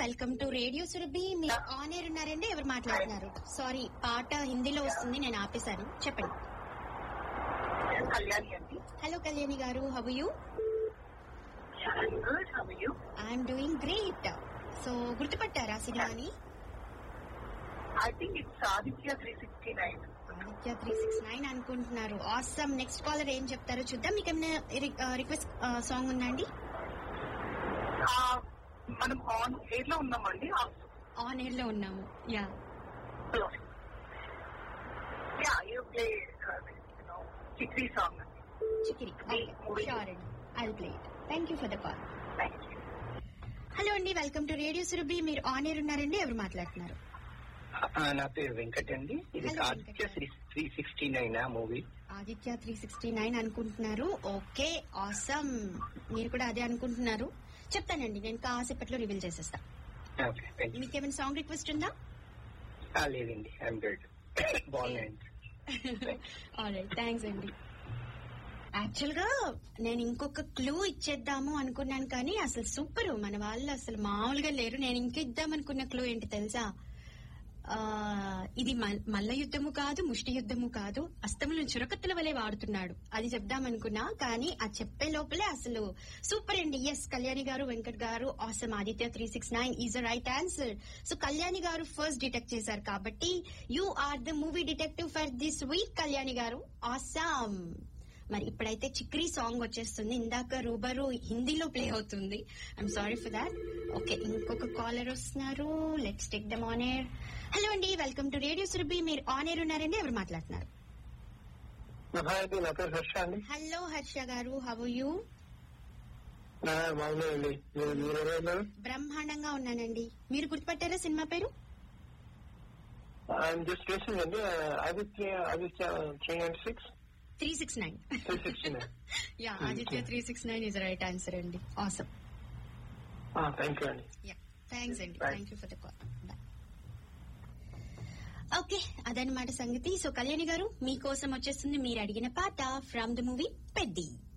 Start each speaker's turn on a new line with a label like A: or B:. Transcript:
A: Welcome to radio Surabhi మీరు on air ఉన్నారండి ఎవరు మాట్లాడుతున్నారు సారీ పాట హిందీలో వస్తుంది నేను ఆపేశాను చెప్పండి
B: కళ్యాణి అండి
A: hello Kalyani garu how you
B: good how you
A: I'm doing great so గుర్తుపట్టారా సినిమాని
B: I think it's Aditya three sixty nine
A: Aditya three six nine అనుకుంటున్నారు ఆసమ్ నెక్స్ట్ కాలర్ ఏం చెప్తారో చూద్దాం మీకు ఏమైనా రిక్వెస్ట్ సాంగ్ ఉందండి
B: మనం ఆన్ ఎయిర్ లో ఉన్నామండి
A: ఆన్ ఎయిర్ లో ఉన్నాము ya
B: ya you play Chikiri song
A: Chikiri sure అండి I play it thank you for the call
B: thank you
A: hello అండి వెల్కమ్ టు రేడియో సురభి మీరు ఆన్ ఎయిర్ ఉన్నారండి ఎవరు మాట్లాడుతున్నారు
C: ఆ, నా పేరు వెంకట్ అండి ఇది
A: Hello,
C: Aditya
A: Venkat.
C: Three sixty nine movie
A: Aditya three sixty nine అనుకుంటున్నారు ఓకే ఆసమ్ మీరు కూడా అదే అనుకుంటున్నారు చెప్తానండి నేను కాసేపట్లో రివీల్ చేసేస్తా
C: ఓకే థ్యాంక్ యూ
A: మీకు ఏమైనా సాంగ్ రిక్వెస్ట్ ఉందా
C: ఆ, లేదండి ఐఎమ్ గుడ్ బాగున్నాయండి
A: ఆల్రైట్ థ్యాంక్స్ అండి యాక్చువల్ గా నేను ఇంకొక క్లూ ఇచ్చేద్దాము అనుకున్నాను కానీ అసలు సూపర్ మన వాళ్ళు అసలు మామూలుగా లేరు నేను ఇంకా ఇద్దాం అనుకున్న క్లూ ఏంటి తెలుసా ఆ, ఇది మల్- మల్ల యుద్ధము కాదు ముష్టి యుద్ధము కాదు అస్తములను చురకత్తుల వలె వాడుతున్నాడు అది చెప్దాం అనుకున్నా కానీ ఆ చెప్పే లోపలే అసలు సూపర్ అండి yes Kalyani garu Venkat garu awesome Aditya three six nine is right answer so Kalyani garu first detect చేశారు కాబట్టి you are the movie detective for this week Kalyani garu awesome మరి ఇప్పుడైతే చిక్రీ సాంగ్ వచ్చేస్తుంది ఇందాక రూబరు హిందీలో ప్లే అవుతుంది I'm sorry for that okay ఇంకొక కాలర్ వస్తున్నారు let's take them on air hello అండి వెల్కమ్ టు రేడియో సురభి మీరు ఆన్ ఎయిర్ ఉన్నారండి ఎవరు మాట్లాడుతున్నారు
C: హాయ్ అండి నా పేరు హర్ష అండి
A: హలో హర్ష గారు హవ్ యూ
C: నా బాగున్నాయండి మీరు మీరు ఎవరు ఉన్నారు
A: బ్రహ్మాండంగా ఉన్నానండి మీరు గుర్తుపట్టారా సినిమా పేరు
C: ఐఎమ్ జస్ట్ చేసింది అండి Aditya Aditya three nine six
A: three six nine
C: three sixty nine
A: ya Aditya three six nine is right answer అండి ఆసమ్
C: థ్యాంక్ యూ అండి
A: యా థ్యాంక్స్ అండి
C: Bye.
A: Thank you for the call okay అదనమాట సంగతి సో కళ్యాణి గారు మీకోసం వచ్చేస్తుంది మీరు అడిగిన పాట ఫ్రమ్ ద మూవీ పెద్ది